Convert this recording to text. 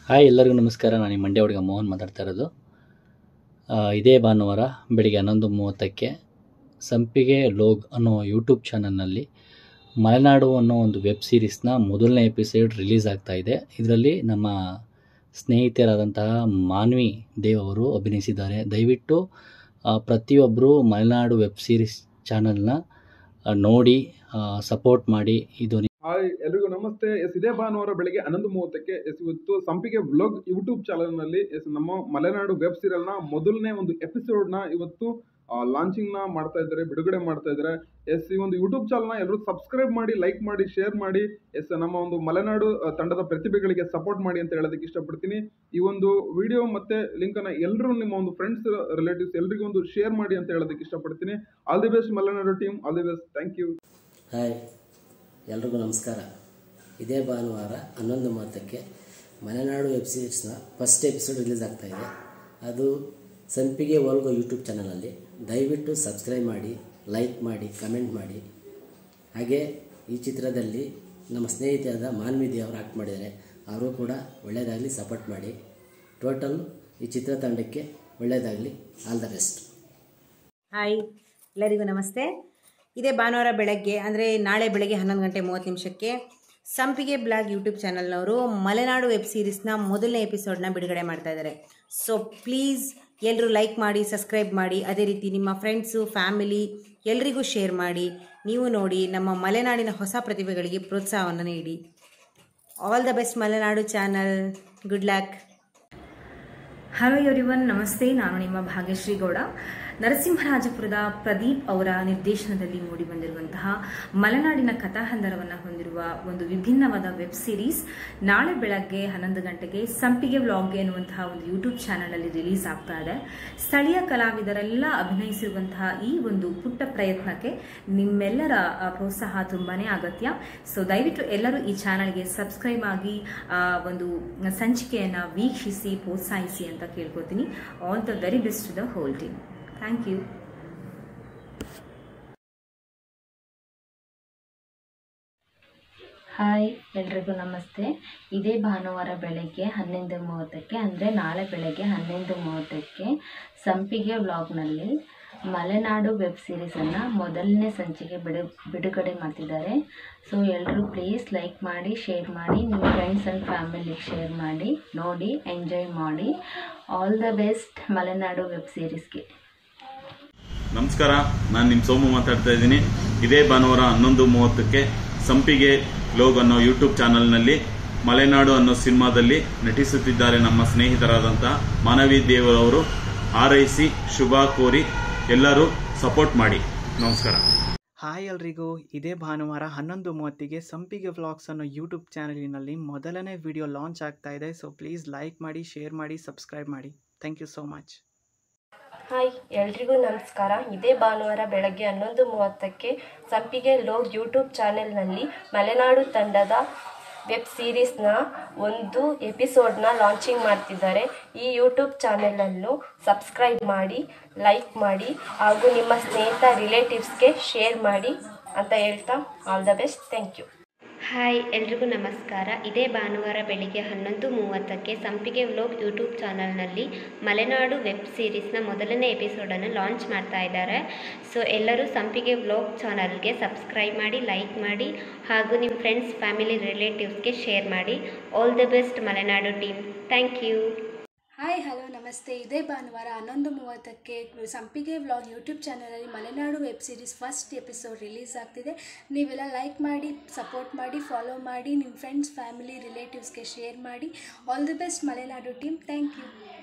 hi ಎಲ್ಲರಿಗೂ ನಮಸ್ಕಾರ ನಾನು ನಿಮ್ಮ ಮಂಡ್ಯ ಹುಡುಗ ಮೋಹನ್ ಮಾತಾಡ್ತಾ ಇರೋದು ಆ, ಇದೇ ಭಾನುವಾರ ಬೆಳಿಗ್ಗೆ ಹನ್ನೊಂದು ಮೂವತ್ತಕ್ಕೆ ಸಂಪಿಗೆ ಲೋಗ್ ಅನ್ನೋ ಯೂಟ್ಯೂಬ್ ಚಾನಲ್ನಲ್ಲಿ ಮಲೆನಾಡು ಅನ್ನೋ ಒಂದು ವೆಬ್ ಸೀರೀಸ್ನ ಮೊದಲನೇ ಎಪಿಸೋಡ್ ರಿಲೀಸ್ ಆಗ್ತಾ ಇದೆ ಇದರಲ್ಲಿ ನಮ್ಮ ಸ್ನೇಹಿತರಾದಂತಹ ಮಾನ್ವಿ ದೇವ್ ಅವರು ಅಭಿನಯಿಸಿದ್ದಾರೆ ದಯವಿಟ್ಟು ಆ, ಪ್ರತಿಯೊಬ್ಬರು ಮಲೆನಾಡು ವೆಬ್ ಸೀರೀಸ್ ಚಾನಲ್ನ ಆ, ನೋಡಿ ಸಪೋರ್ಟ್ ಮಾಡಿ ಇದು ಹಾಯ್ ಎಲ್ರಿಗೂ ನಮಸ್ತೆ ಎಸ್ ಇದೇ ಭಾನುವಾರ ಬೆಳಿಗ್ಗೆ ಹನ್ನೊಂದು ಮೂವತ್ತಕ್ಕೆ ಎಸ್ ಇವತ್ತು ಸಂಪಿಗೆ ವ್ಲಾಗ್ ಯೂಟ್ಯೂಬ್ ಚಾನಲ್ನಲ್ಲಿ ಎಸ್ ನಮ್ಮ ಮಲೆನಾಡು ವೆಬ್ ಸೀರಿಯಲ್ನ ಮೊದಲನೇ ಒಂದು ಎಪಿಸೋಡ್ನ ಇವತ್ತು ಲಾಂಚಿಂಗ್ನ ಮಾಡ್ತಾ ಇದ್ದಾರೆ ಬಿಡುಗಡೆ ಮಾಡ್ತಾ ಇದ್ದಾರೆ ಎಸ್ ಈ ಒಂದು ಯೂಟ್ಯೂಬ್ ಚಾನಲ್ನ ಎಲ್ಲರೂ ಸಬ್ಸ್ಕ್ರೈಬ್ ಮಾಡಿ ಲೈಕ್ ಮಾಡಿ ಶೇರ್ ಮಾಡಿ ಎಸ್ ನಮ್ಮ ಒಂದು ಮಲೆನಾಡು ಆ, ತಂಡದ ಪ್ರತಿಭೆಗಳಿಗೆ ಸಪೋರ್ಟ್ ಮಾಡಿ ಅಂತ ಹೇಳೋದಕ್ಕೆ ಇಷ್ಟಪಡ್ತೀನಿ ಈ ಒಂದು ವಿಡಿಯೋ ಮತ್ತೆ ಲಿಂಕನ್ನು ಎಲ್ಲರೂ ನಿಮ್ಮ ಒಂದು ಫ್ರೆಂಡ್ಸ್ ರಿಲೇಟಿವ್ಸ್ ಎಲ್ರಿಗೂ ಒಂದು ಶೇರ್ ಮಾಡಿ ಅಂತ ಹೇಳೋದಕ್ಕೆ ಇಷ್ಟಪಡ್ತೀನಿ all the best Malenadu team all the best thank you hi ಎಲ್ರಿಗೂ ನಮಸ್ಕಾರ ಇದೇ ಭಾನುವಾರ ಹನ್ನೊಂದು ಮೂವತ್ತಕ್ಕೆ ಮಲೆನಾಡು ವೆಬ್ ಸೀರೀಸ್ನ ಫಸ್ಟ್ ಎಪಿಸೋಡ್ ರಿಲೀಸ್ ಆಗ್ತಾ ಇದೆ ಅದು ಸಂಪಿಗೆ ವರ್ಗೋ ಯೂಟ್ಯೂಬ್ ಚಾನಲಲ್ಲಿ ದಯವಿಟ್ಟು ಸಬ್ಸ್ಕ್ರೈಬ್ ಮಾಡಿ ಲೈಕ್ ಮಾಡಿ ಕಮೆಂಟ್ ಮಾಡಿ ಹಾಗೆ ಈ ಚಿತ್ರದಲ್ಲಿ ನಮ್ಮ ಸ್ನೇಹಿತೆಯಾದ ಮಾನ್ವಿದಿ ಅವರು ಆ್ಯಕ್ಟ್ ಮಾಡಿದ್ದಾರೆ ಅವರು ಕೂಡ ಒಳ್ಳೆಯದಾಗಲಿ ಸಪೋರ್ಟ್ ಮಾಡಿ ಟೋಟಲ್ ಈ ಚಿತ್ರತಂಡಕ್ಕೆ ಒಳ್ಳೆಯದಾಗಲಿ ಆಲ್ ದ ಬೆಸ್ಟ್ ಹಾಯ್ ಎಲ್ಲರಿಗೂ ನಮಸ್ತೆ ಇದೇ ಭಾನುವಾರ ಬೆಳಗ್ಗೆ ಅಂದರೆ ನಾಳೆ ಬೆಳಗ್ಗೆ ಹನ್ನೊಂದು ಗಂಟೆ ಮೂವತ್ತು ನಿಮಿಷಕ್ಕೆ ಸಂಪಿಗೆ ಬ್ಲಾಗ್ ಯೂಟ್ಯೂಬ್ ಚಾನಲ್ನವರು ಮಲೆನಾಡು ವೆಬ್ ಸೀರೀಸ್ನ ಮೊದಲನೇ ಎಪಿಸೋಡ್ನ ಬಿಡುಗಡೆ ಮಾಡ್ತಾ ಇದ್ದಾರೆ ಸೊ ಪ್ಲೀಸ್ ಎಲ್ಲರೂ ಲೈಕ್ ಮಾಡಿ ಸಬ್ಸ್ಕ್ರೈಬ್ ಮಾಡಿ ಅದೇ ರೀತಿ ನಿಮ್ಮ ಫ್ರೆಂಡ್ಸು ಫ್ಯಾಮಿಲಿ ಎಲ್ರಿಗೂ ಶೇರ್ ಮಾಡಿ ನೀವು ನೋಡಿ ನಮ್ಮ ಮಲೆನಾಡಿನ ಹೊಸ ಪ್ರತಿಭೆಗಳಿಗೆ ಪ್ರೋತ್ಸಾಹವನ್ನು ನೀಡಿ all the best Malenadu channel good luck hello everyone ನಮಸ್ತೆ ನಾನು ನಿಮ್ಮ ಭಾಗ್ಯಶ್ರೀ ಗೌಡ ನರಸಿಂಹರಾಜಪುರದ ಪ್ರದೀಪ್ ಅವರ ನಿರ್ದೇಶನದಲ್ಲಿ ಮೂಡಿಬಂದಿರುವಂತಹ ಮಲೆನಾಡಿನ ಕಥಾಹಂದರವನ್ನು ಹೊಂದಿರುವ ಒಂದು ವಿಭಿನ್ನವಾದ ವೆಬ್ ಸೀರೀಸ್ ನಾಳೆ ಬೆಳಗ್ಗೆ ಹನ್ನೊಂದು ಗಂಟೆಗೆ ಸಂಪಿಗೆ ವ್ಲಾಗ್ ಎನ್ನುವಂತಹ ಒಂದು ಯೂಟ್ಯೂಬ್ ಚಾನಲಲ್ಲಿ ರಿಲೀಸ್ ಆಗ್ತಾ ಇದೆ ಸ್ಥಳೀಯ ಕಲಾವಿದರೆಲ್ಲ ಅಭಿನಯಿಸಿರುವಂತಹ ಈ ಒಂದು ಪುಟ್ಟ ಪ್ರಯತ್ನಕ್ಕೆ ನಿಮ್ಮೆಲ್ಲರ ಆ, ಪ್ರೋತ್ಸಾಹ ತುಂಬಾನೇ ಅಗತ್ಯ ಸೊ ದಯವಿಟ್ಟು ಎಲ್ಲರೂ ಈ ಚಾನಲ್ಗೆ ಸಬ್ಸ್ಕ್ರೈಬ್ ಆಗಿ ಆ, ಒಂದು ಸಂಚಿಕೆಯನ್ನು ವೀಕ್ಷಿಸಿ ಪ್ರೋತ್ಸಾಹಿಸಿ ಅಂತ ಕೇಳ್ಕೊತೀನಿ all the very best to the whole team thank you hi ಎಲ್ರಿಗೂ ನಮಸ್ತೆ ಇದೇ ಭಾನುವಾರ ಬೆಳಗ್ಗೆ ಹನ್ನೊಂದು ಮೂವತ್ತಕ್ಕೆ ಅಂದರೆ ನಾಳೆ ಬೆಳಗ್ಗೆ ಹನ್ನೊಂದು ಮೂವತ್ತಕ್ಕೆ ಸಂಪಿಗೆ ವ್ಲಾಗ್ನಲ್ಲಿ ಮಲೆನಾಡು ವೆಬ್ ಸೀರೀಸನ್ನು ಮೊದಲನೇ ಸಂಚಿಕೆ ಬಿಡು ಬಿಡುಗಡೆ ಮಾಡ್ತಿದ್ದಾರೆ ಸೊ ಎಲ್ಲರೂ ಪ್ಲೀಸ್ ಲೈಕ್ ಮಾಡಿ ಶೇರ್ ಮಾಡಿ ನಿಮ್ಮ ಫ್ರೆಂಡ್ಸ್ ಆ್ಯಂಡ್ ಫ್ಯಾಮಿಲಿಗೆ ಶೇರ್ ಮಾಡಿ ನೋಡಿ ಎಂಜಾಯ್ ಮಾಡಿ all the best Malenadu web ಸೀರೀಸ್ಗೆ ನಮಸ್ಕಾರ ನಾನು ನಿಮ್ಮ ಸೋಮು ಮಾತಾಡ್ತಾ ಇದ್ದೀನಿ ಇದೇ ಭಾನುವಾರ ಹನ್ನೊಂದು ಮೂವತ್ತಕ್ಕೆ ಸಂಪಿಗೆ ಲೋಗ್ ಅನ್ನೋ ಯೂಟ್ಯೂಬ್ ಚಾನಲ್ನಲ್ಲಿ ಮಲೆನಾಡು ಅನ್ನೋ ಸಿನಿಮಾದಲ್ಲಿ ನಟಿಸುತ್ತಿದ್ದಾರೆ ನಮ್ಮ ಸ್ನೇಹಿತರಾದಂಥ ಮಾನವಿ ದೇವರವರು ಆರೈಸಿ ಶುಭ ಕೋರಿ ಎಲ್ಲರೂ ಸಪೋರ್ಟ್ ಮಾಡಿ ನಮಸ್ಕಾರ ಹಾಯ್ ಎಲ್ರಿಗೂ ಇದೇ ಭಾನುವಾರ ಹನ್ನೊಂದು ಮೂವತ್ತಿಗೆ ಸಂಪಿಗೆ ವ್ಲಾಗ್ಸ್ ಅನ್ನೋ ಯೂಟ್ಯೂಬ್ ಚಾನಲಿನಲ್ಲಿ ಮೊದಲನೇ ವಿಡಿಯೋ ಲಾಂಚ್ ಆಗ್ತಾ ಇದೆ ಸೊ ಪ್ಲೀಸ್ ಲೈಕ್ ಮಾಡಿ ಶೇರ್ ಮಾಡಿ ಸಬ್ಸ್ಕ್ರೈಬ್ ಮಾಡಿ thank you so much hi ಎಲ್ರಿಗೂ ನಮಸ್ಕಾರ ಇದೇ ಭಾನುವಾರ ಬೆಳಗ್ಗೆ ಹನ್ನೊಂದು ಮೂವತ್ತಕ್ಕೆ ಸಂಪಿಗೆ ಲೋಗ್ ಯೂಟ್ಯೂಬ್ ಚಾನೆಲ್ನಲ್ಲಿ ಮಲೆನಾಡು ತಂಡದ ವೆಬ್ ಸೀರೀಸ್ನ ಒಂದು ಎಪಿಸೋಡ್ನ ಲಾಂಚಿಂಗ್ ಮಾಡ್ತಿದ್ದಾರೆ ಈ ಯೂಟ್ಯೂಬ್ ಚಾನೆಲನ್ನು ಸಬ್ಸ್ಕ್ರೈಬ್ ಮಾಡಿ ಲೈಕ್ ಮಾಡಿ ಹಾಗೂ ನಿಮ್ಮ ಸ್ನೇಹಿತ ರಿಲೇಟಿವ್ಸ್ಗೆ ಶೇರ್ ಮಾಡಿ ಅಂತ ಹೇಳ್ತಾ all the best thank you hi ಎಲ್ರಿಗೂ ನಮಸ್ಕಾರ ಇದೇ ಭಾನುವಾರ ಬೆಳಿಗ್ಗೆ ಹನ್ನೊಂದು ಮೂವತ್ತಕ್ಕೆ ಸಂಪಿಗೆ ವ್ಲೋಗ್ ಯೂಟ್ಯೂಬ್ ಚಾನಲ್ನಲ್ಲಿ ಮಲೆನಾಡು ವೆಬ್ ಸೀರೀಸ್ನ ಮೊದಲನೇ ಎಪಿಸೋಡನ್ನು ಲಾಂಚ್ ಮಾಡ್ತಾ ಇದ್ದಾರೆ ಸೊ ಎಲ್ಲರೂ ಸಂಪಿಗೆ ವ್ಲೋಗ್ ಚಾನಲ್ಗೆ ಸಬ್ಸ್ಕ್ರೈಬ್ ಮಾಡಿ ಲೈಕ್ ಮಾಡಿ ಹಾಗೂ ನಿಮ್ಮ ಫ್ರೆಂಡ್ಸ್ ಫ್ಯಾಮಿಲಿ ರಿಲೇಟಿವ್ಸ್ಗೆ ಶೇರ್ ಮಾಡಿ all the best Malenadu team thank you hi hello ನಮಸ್ತೆ ಇದೇ ಭಾನುವಾರ ಹನ್ನೊಂದು ಮೂವತ್ತಕ್ಕೆ ಸಂಪಿಗೆ ವ್ಲಾಗ್ ಯೂಟ್ಯೂಬ್ ಚಾನಲಲ್ಲಿ Malenadu web series first episode release ಆಗ್ತಿದೆ ನೀವೆಲ್ಲ ಲೈಕ್ ಮಾಡಿ ಸಪೋರ್ಟ್ ಮಾಡಿ ಫಾಲೋ ಮಾಡಿ ನಿಮ್ಮ ಫ್ರೆಂಡ್ಸ್ ಫ್ಯಾಮಿಲಿ ರಿಲೇಟಿವ್ಸ್ಗೆ ಶೇರ್ ಮಾಡಿ all the best Malenadu team thank you